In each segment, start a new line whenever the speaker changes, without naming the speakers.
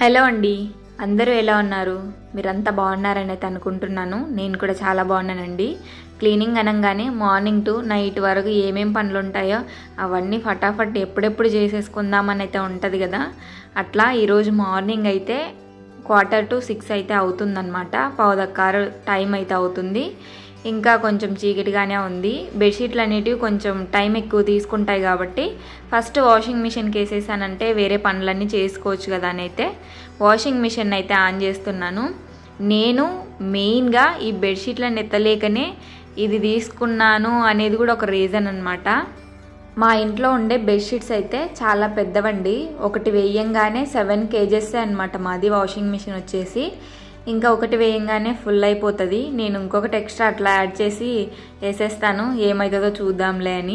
hello అండి అందరూ ఎలా ఉన్నారు మీరంతా బాగున్నారని అయితే అనుకుంటున్నాను నేను కూడా చాలా బాగున్నానండి క్లీనింగ్ అనగానే మార్నింగ్ టు నైట్ వరకు ఏమేం పనులు ఉంటాయో అవన్నీ ఫటాఫట్ ఎప్పుడెప్పుడు చేసేసుకుందామని అయితే ఉంటుంది కదా అట్లా ఈరోజు మార్నింగ్ అయితే క్వార్టర్ టు సిక్స్ అయితే అవుతుందన్నమాట పావుదక్కారు టైం అయితే అవుతుంది ఇంకా కొంచెం చీకటిగానే ఉంది బెడ్షీట్లు అనేటివి కొంచెం టైం ఎక్కువ తీసుకుంటాయి కాబట్టి ఫస్ట్ వాషింగ్ మిషన్కి వేసేసానంటే వేరే పనులన్నీ చేసుకోవచ్చు కదా అని అయితే వాషింగ్ మిషన్ అయితే ఆన్ చేస్తున్నాను నేను మెయిన్గా ఈ బెడ్షీట్లను ఎత్తలేకనే ఇది తీసుకున్నాను అనేది కూడా ఒక రీజన్ అనమాట మా ఇంట్లో ఉండే బెడ్షీట్స్ అయితే చాలా పెద్దవండి ఒకటి వేయంగానే సెవెన్ కేజెస్ అనమాట మాది వాషింగ్ మిషన్ వచ్చేసి ఇంకా ఒకటి వేయంగానే ఫుల్ అయిపోతుంది నేను ఇంకొకటి ఎక్స్ట్రా అట్లా యాడ్ చేసి వేసేస్తాను ఏమవుతుందో చూద్దాంలే అని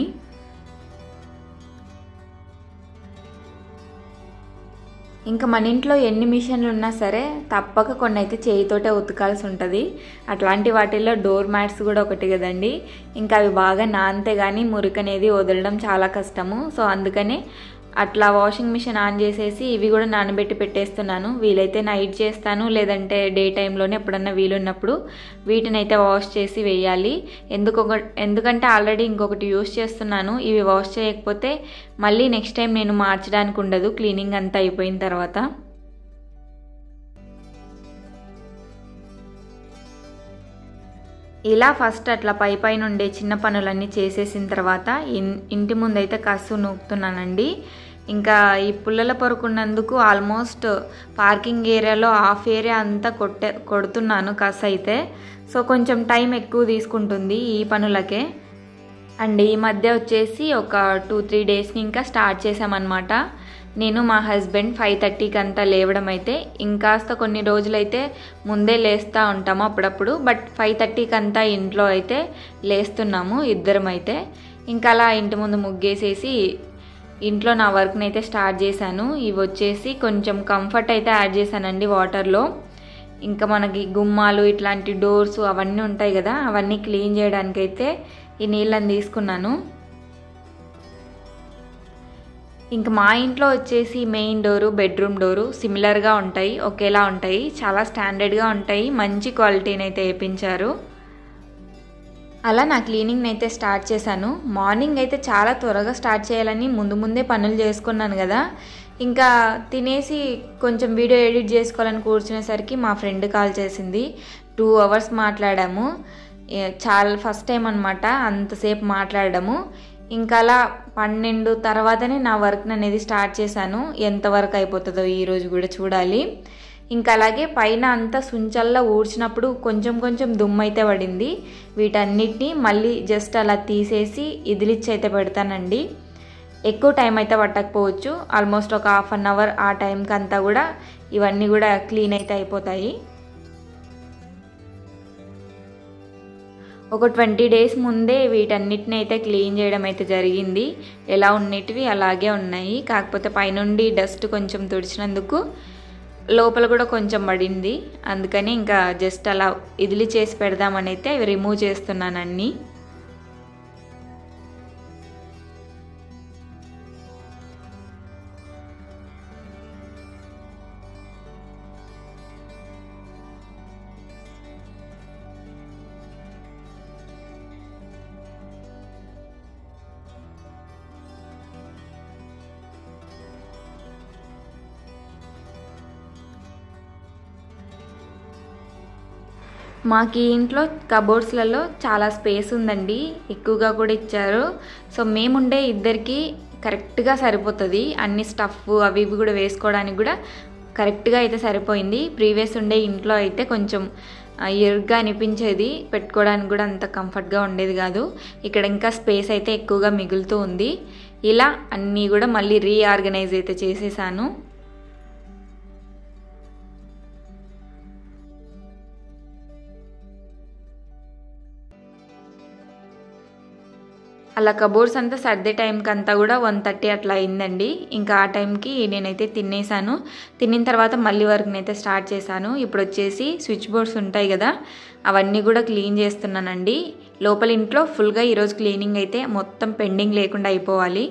ఇంకా మన ఇంట్లో ఎన్ని మిషన్లు ఉన్నా సరే తప్పక కొన్ని అయితే చేయితోటే ఉతకాల్సి ఉంటుంది అట్లాంటి వాటిల్లో డోర్ మ్యాట్స్ కూడా ఒకటి కదండి ఇంకా అవి బాగా నానితే కానీ మురికి అనేది వదలడం చాలా కష్టము సో అందుకనే అట్లా వాషింగ్ మిషన్ ఆన్ చేసేసి ఇవి కూడా నానబెట్టి పెట్టేస్తున్నాను వీలైతే నైట్ చేస్తాను లేదంటే డే టైంలోనే ఎప్పుడన్నా వీలున్నప్పుడు వీటిని అయితే వాష్ చేసి వేయాలి ఎందుకు ఎందుకంటే ఆల్రెడీ ఇంకొకటి యూస్ చేస్తున్నాను ఇవి వాష్ చేయకపోతే మళ్ళీ నెక్స్ట్ టైం నేను మార్చడానికి ఉండదు క్లీనింగ్ అంతా అయిపోయిన తర్వాత ఇలా ఫస్ట్ అట్లా పై పైన ఉండే చిన్న పనులన్నీ చేసేసిన తర్వాత ఇంటి ముందైతే కసు నూకుతున్నానండి ఇంకా ఈ పుల్లల పొరుకున్నందుకు ఆల్మోస్ట్ పార్కింగ్ ఏరియాలో హాఫ్ ఏరియా అంతా కొట్టే కొడుతున్నాను కస్ అయితే సో కొంచెం టైం ఎక్కువ తీసుకుంటుంది ఈ పనులకే అండ్ ఈ మధ్య వచ్చేసి ఒక టూ త్రీ డేస్ని ఇంకా స్టార్ట్ చేసామన్నమాట నేను మా హస్బెండ్ ఫైవ్ థర్టీకి అంతా లేవడం అయితే ఇంకాస్త కొన్ని రోజులైతే ముందే లేస్తూ ఉంటాము అప్పుడప్పుడు బట్ ఫైవ్ థర్టీకి అంతా ఇంట్లో అయితే లేస్తున్నాము ఇద్దరం అయితే ఇంకా అలా ఇంటి ముందు ముగ్గేసేసి ఇంట్లో నా వర్క్ని అయితే స్టార్ట్ చేశాను ఇవి వచ్చేసి కొంచెం కంఫర్ట్ అయితే యాడ్ చేశానండి వాటర్లో ఇంకా మనకి గుమ్మాలు ఇట్లాంటి డోర్స్ అవన్నీ ఉంటాయి కదా అవన్నీ క్లీన్ చేయడానికైతే ఈ నీళ్ళని తీసుకున్నాను ఇంక మా ఇంట్లో వచ్చేసి మెయిన్ డోరు బెడ్రూమ్ డోరు సిమిలర్గా ఉంటాయి ఒకేలా ఉంటాయి చాలా స్టాండర్డ్గా ఉంటాయి మంచి క్వాలిటీని అయితే వేయించారు అలా నా క్లీనింగ్ని అయితే స్టార్ట్ చేశాను మార్నింగ్ అయితే చాలా త్వరగా స్టార్ట్ చేయాలని ముందు ముందే పనులు చేసుకున్నాను కదా ఇంకా తినేసి కొంచెం వీడియో ఎడిట్ చేసుకోవాలని కూర్చునేసరికి మా ఫ్రెండ్ కాల్ చేసింది టూ అవర్స్ మాట్లాడాము చాలా ఫస్ట్ టైం అనమాట అంతసేపు మాట్లాడము ఇంకా అలా పన్నెండు తర్వాతనే నా వర్క్ అనేది స్టార్ట్ చేశాను ఎంతవరకు అయిపోతుందో ఈరోజు కూడా చూడాలి ఇంకా అలాగే పైన అంతా సుంచల్లా ఊడ్చినప్పుడు కొంచెం కొంచెం దుమ్ము అయితే పడింది వీటన్నిటిని మళ్ళీ జస్ట్ అలా తీసేసి ఇదిలిచ్చి అయితే పెడతానండి ఎక్కువ టైం అయితే పట్టకపోవచ్చు ఆల్మోస్ట్ ఒక హాఫ్ అన్ అవర్ ఆ టైంకి అంతా కూడా ఇవన్నీ కూడా క్లీన్ అయితే అయిపోతాయి ఒక ట్వంటీ డేస్ ముందే వీటన్నిటిని అయితే క్లీన్ చేయడం అయితే జరిగింది ఎలా ఉన్నటివి అలాగే ఉన్నాయి కాకపోతే పైనుండి డస్ట్ కొంచెం తుడిచినందుకు లోపల కూడా కొంచెం పడింది అందుకని ఇంకా జస్ట్ అలా ఇదిలి చేసి పెడదామని అయితే అవి రిమూవ్ చేస్తున్నాను అన్నీ మాకు ఈ ఇంట్లో కబోర్డ్స్లలో చాలా స్పేస్ ఉందండి ఎక్కువగా కూడా ఇచ్చారు సో మేముండే ఇద్దరికి కరెక్ట్గా సరిపోతుంది అన్ని స్టఫ్ అవి ఇవి కూడా వేసుకోవడానికి కూడా కరెక్ట్గా అయితే సరిపోయింది ప్రీవియస్ ఉండే ఇంట్లో అయితే కొంచెం ఇరుగ్గా అనిపించేది పెట్టుకోవడానికి కూడా అంత కంఫర్ట్గా ఉండేది కాదు ఇక్కడ ఇంకా స్పేస్ అయితే ఎక్కువగా మిగులుతూ ఉంది ఇలా అన్నీ కూడా మళ్ళీ రీఆర్గనైజ్ అయితే చేసేసాను అలా కబోర్డ్స్ అంతా సర్దే టైంకి అంతా కూడా వన్ థర్టీ అట్లా అయిందండి ఇంకా ఆ టైంకి నేనైతే తినేసాను తినిన తర్వాత మళ్ళీ వర్క్ అయితే స్టార్ట్ చేశాను ఇప్పుడు వచ్చేసి స్విచ్ బోర్డ్స్ ఉంటాయి కదా అవన్నీ కూడా క్లీన్ చేస్తున్నానండి లోపల ఇంట్లో ఫుల్గా ఈరోజు క్లీనింగ్ అయితే మొత్తం పెండింగ్ లేకుండా అయిపోవాలి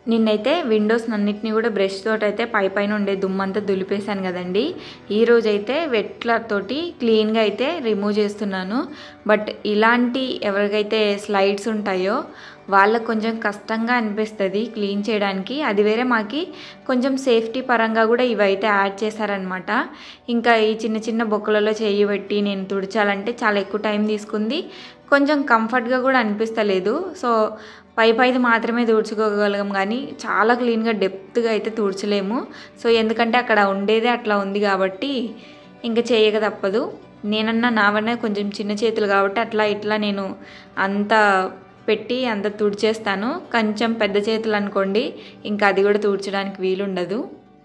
నిన్నైతే విండోస్ అన్నిటిని కూడా బ్రష్ తోటి అయితే పై పైన ఉండే దుమ్మంతా దులిపేశాను కదండి ఈ రోజైతే వెట్లర్ తోటి క్లీన్గా అయితే రిమూవ్ చేస్తున్నాను బట్ ఇలాంటి ఎవరికైతే స్లైడ్స్ ఉంటాయో వాళ్ళకు కొంచెం కష్టంగా అనిపిస్తుంది క్లీన్ చేయడానికి అది వేరే మాకి కొంచెం సేఫ్టీ పరంగా కూడా ఇవైతే యాడ్ చేశారనమాట ఇంకా ఈ చిన్న చిన్న బొక్కలలో చేయి పెట్టి నేను తుడిచాలంటే చాలా ఎక్కువ టైం తీసుకుంది కొంచెం కంఫర్ట్గా కూడా అనిపిస్తలేదు సో పై పైది మాత్రమే తుడుచుకోగలం కానీ చాలా క్లీన్గా డెప్త్గా అయితే తుడచలేము సో ఎందుకంటే అక్కడ ఉండేదే అట్లా ఉంది కాబట్టి ఇంకా చేయక తప్పదు నేనన్నా నావన్నా కొంచెం చిన్న చేతులు కాబట్టి అట్లా ఇట్లా నేను అంత పెట్టి అంత తుడిచేస్తాను కొంచెం పెద్ద చేతులు అనుకోండి ఇంకా అది కూడా తుడ్చడానికి వీలుండదు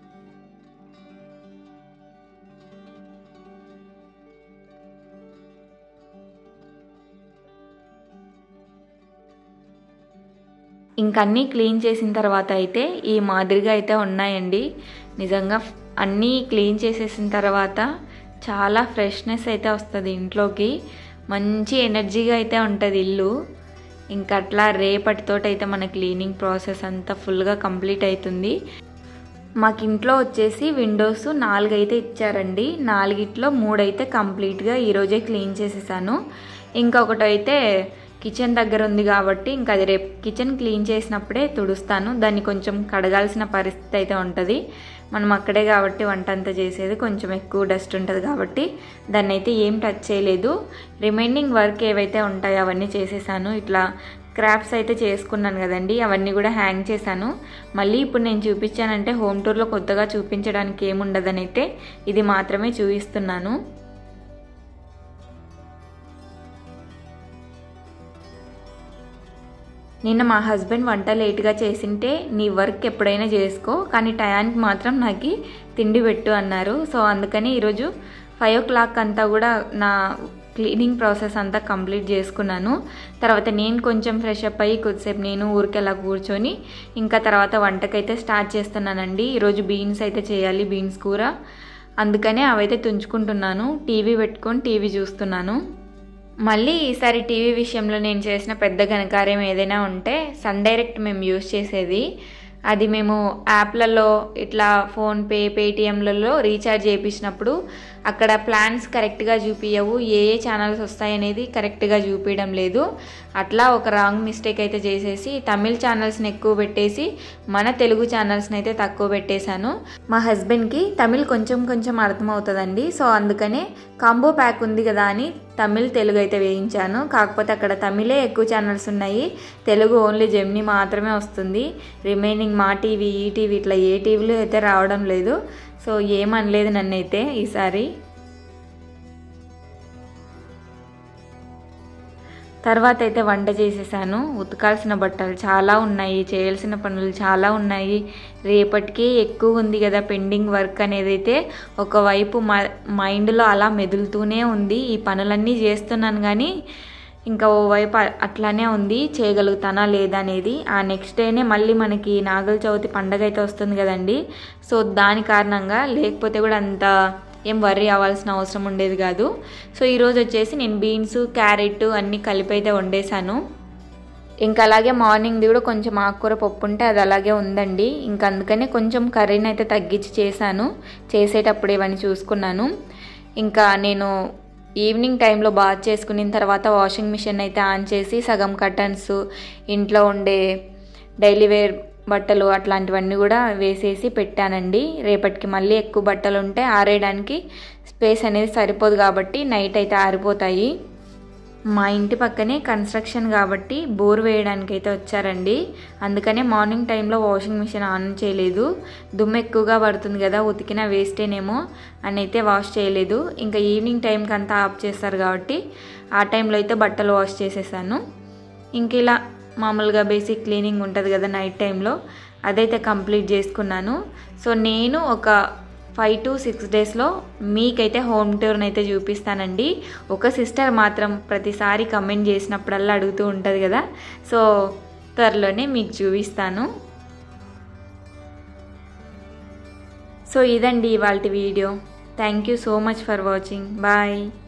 ఇంకన్నీ క్లీన్ చేసిన తర్వాత అయితే ఈ మాదిరిగా అయితే ఉన్నాయండి నిజంగా అన్నీ క్లీన్ చేసేసిన తర్వాత చాలా ఫ్రెష్నెస్ అయితే వస్తుంది ఇంట్లోకి మంచి ఎనర్జీగా అయితే ఉంటుంది ఇల్లు ఇంకా అట్లా రేపటితోటి అయితే మన క్లీనింగ్ ప్రాసెస్ అంతా ఫుల్గా కంప్లీట్ అవుతుంది మాకు ఇంట్లో వచ్చేసి విండోస్ నాలుగు అయితే ఇచ్చారండి నాలుగిట్లో మూడైతే కంప్లీట్గా ఈరోజే క్లీన్ చేసేసాను ఇంకొకటి అయితే కిచెన్ దగ్గర ఉంది కాబట్టి ఇంకా అది రేపు కిచెన్ క్లీన్ చేసినప్పుడే తుడుస్తాను దాన్ని కొంచెం కడగాల్సిన పరిస్థితి అయితే ఉంటుంది మనం అక్కడే కాబట్టి వంట అంతా చేసేది కొంచెం ఎక్కువ డస్ట్ ఉంటుంది కాబట్టి దాన్ని అయితే ఏం టచ్ చేయలేదు రిమైనింగ్ వర్క్ ఏవైతే ఉంటాయో అవన్నీ చేసేసాను ఇట్లా క్రాఫ్ట్స్ అయితే చేసుకున్నాను కదండి అవన్నీ కూడా హ్యాంగ్ చేశాను మళ్ళీ ఇప్పుడు నేను చూపించానంటే హోమ్ టూర్లో కొత్తగా చూపించడానికి ఏముండదని అయితే ఇది మాత్రమే చూపిస్తున్నాను నిన్న మా హస్బెండ్ వంట లేట్గా చేసింటే నీ వర్క్ ఎప్పుడైనా చేసుకో కానీ టయానికి మాత్రం నాకు తిండి పెట్టు అన్నారు సో అందుకని ఈరోజు ఫైవ్ ఓ క్లాక్ అంతా కూడా నా క్లీనింగ్ ప్రాసెస్ అంతా కంప్లీట్ చేసుకున్నాను తర్వాత నేను కొంచెం ఫ్రెష్ అప్ అయ్యి కొద్దిసేపు నేను ఊరికెలా కూర్చొని ఇంకా తర్వాత వంటకైతే స్టార్ట్ చేస్తున్నానండి ఈరోజు బీన్స్ అయితే చేయాలి బీన్స్ కూర అందుకనే అవైతే తుంచుకుంటున్నాను టీవీ పెట్టుకొని టీవీ చూస్తున్నాను మళ్ళీ ఈసారి టీవీ విషయంలో నేను చేసిన పెద్ద ఘనకార్యం ఏదైనా ఉంటే సన్ డైరెక్ట్ మేము యూస్ చేసేది అది మేము యాప్లలో ఇట్లా ఫోన్పే పేటిఎంలలో రీఛార్జ్ చేయించినప్పుడు అక్కడ ప్లాన్స్ కరెక్ట్గా చూపించవు ఏ ఏ ఛానల్స్ వస్తాయనేది కరెక్ట్గా చూపించడం లేదు అట్లా ఒక రాంగ్ మిస్టేక్ అయితే చేసేసి తమిళ్ ఛానల్స్ని ఎక్కువ పెట్టేసి మన తెలుగు ఛానల్స్ని అయితే తక్కువ పెట్టేశాను మా హస్బెండ్కి తమిళ్ కొంచెం కొంచెం అర్థమవుతుందండి సో అందుకనే కాంబో ప్యాక్ ఉంది కదా అని తమిళ్ తెలుగు అయితే వేయించాను కాకపోతే అక్కడ తమిళే ఎక్కువ ఛానల్స్ ఉన్నాయి తెలుగు ఓన్లీ జెమ్ని మాత్రమే వస్తుంది రిమైనింగ్ మా టీవీ ఈ టీవీ ఇట్లా ఏ టీవీలు అయితే రావడం లేదు సో ఏమనలేదు నన్నైతే ఈసారి తర్వాత అయితే వంట చేసేసాను ఉతకాల్సిన బట్టలు చాలా ఉన్నాయి చేయాల్సిన పనులు చాలా ఉన్నాయి రేపటికి ఎక్కువ ఉంది కదా పెండింగ్ వర్క్ అనేది అయితే ఒకవైపు మైండ్లో అలా మెదులుతూనే ఉంది ఈ పనులన్నీ చేస్తున్నాను కానీ ఇంకా ఓవైపు అట్లానే ఉంది చేయగలుగుతానా లేదా అనేది ఆ నెక్స్ట్ డేనే మళ్ళీ మనకి నాగల చవితి పండగ అయితే వస్తుంది కదండి సో దాని కారణంగా లేకపోతే కూడా అంత ఏం వర్రీ అవ్వాల్సిన అవసరం ఉండేది కాదు సో ఈరోజు వచ్చేసి నేను బీన్స్ క్యారెట్ అన్నీ కలిపి అయితే వండేసాను ఇంకా అలాగే మార్నింగ్ది కూడా కొంచెం ఆకుకూర పప్పు ఉంటే అది అలాగే ఉందండి ఇంకా అందుకనే కొంచెం కర్రీని అయితే తగ్గించి చేశాను చేసేటప్పుడు ఇవన్నీ చూసుకున్నాను ఇంకా నేను ఈవినింగ్ టైంలో బాత్ చేసుకున్న తర్వాత వాషింగ్ మిషన్ అయితే ఆన్ చేసి సగం కర్టన్స్ ఇంట్లో ఉండే డైలీ వేర్ బట్టలు అట్లాంటివన్నీ కూడా వేసేసి పెట్టానండి రేపటికి మళ్ళీ ఎక్కువ బట్టలు ఉంటే ఆరేయడానికి స్పేస్ అనేది సరిపోదు కాబట్టి నైట్ అయితే ఆరిపోతాయి మా ఇంటి పక్కనే కన్స్ట్రక్షన్ కాబట్టి బోర్ వేయడానికి అయితే వచ్చారండి అందుకనే మార్నింగ్ టైంలో వాషింగ్ మిషన్ ఆన్ చేయలేదు దుమ్ము ఎక్కువగా పడుతుంది కదా ఉతికిన వేస్టేనేమో అని అయితే వాష్ చేయలేదు ఇంకా ఈవినింగ్ టైంకి అంతా ఆఫ్ చేస్తారు కాబట్టి ఆ టైంలో అయితే బట్టలు వాష్ చేసేసాను ఇంక ఇలా మామూలుగా బేసిక్ క్లీనింగ్ ఉంటుంది కదా నైట్ టైంలో అదైతే కంప్లీట్ చేసుకున్నాను సో నేను ఒక ఫైవ్ టు సిక్స్ డేస్లో మీకైతే హోమ్ టూర్ని అయితే చూపిస్తానండి ఒక సిస్టర్ మాత్రం ప్రతిసారి కమెంట్ చేసినప్పుడల్లా అడుగుతూ ఉంటుంది కదా సో త్వరలోనే మీకు చూపిస్తాను సో ఇదండి ఇవాళ video thank you so much for watching bye